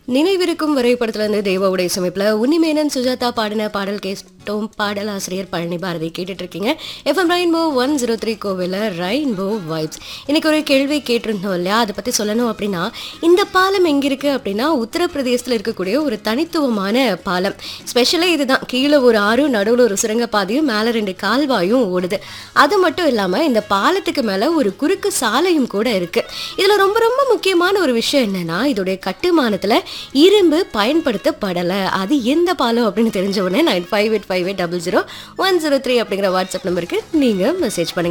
நினைவிருக்கும் வரைபடத்துல இருந்து தேவாவுடைய சமைப்புல உன்னிமேனன் சுஜாதா பாடின பாடல் கேட்டோம் பாடல் ஆசிரியர் பழனி பாரதி கேட்டுட்டு இருக்கீங்க FM rainbow one zero three கோவில ரெயின்போ வைப்ஸ் இன்னைக்கு ஒரு கேள்வி கேட்டிருந்தோம் இல்லையா அதை பத்தி சொல்லணும் அப்படின்னா இந்த பாலம் எங்க இருக்கு அப்படின்னா உத்தரப்பிரதேசத்துல இருக்கக்கூடிய ஒரு தனித்துவமான பாலம் ஸ்பெஷலா இதுதான் கீழே ஒரு ஆறு நடுவுல ஒரு சுரங்கப்பாதையும் மேல ரெண்டு கால்வாயும் ஓடுது அது மட்டும் இல்லாம இந்த பாலத்துக்கு மேல ஒரு குறுக்கு சாலையும் கூட இருக்கு இதுல ரொம்ப ரொம்ப முக்கியமான ஒரு விஷயம் என்னன்னா இதோடைய கட்டுமானத்துல இரும்பு பயன்படுத்தப்படலை அது எந்த பாலம் அப்படின்னு தெரிஞ்ச உடனே nine five eight five eight double zero one zero three அப்படிங்கிற வாட்ஸ்அப் நம்பருக்கு நீங்கள் மெசேஜ் பண்ணுங்க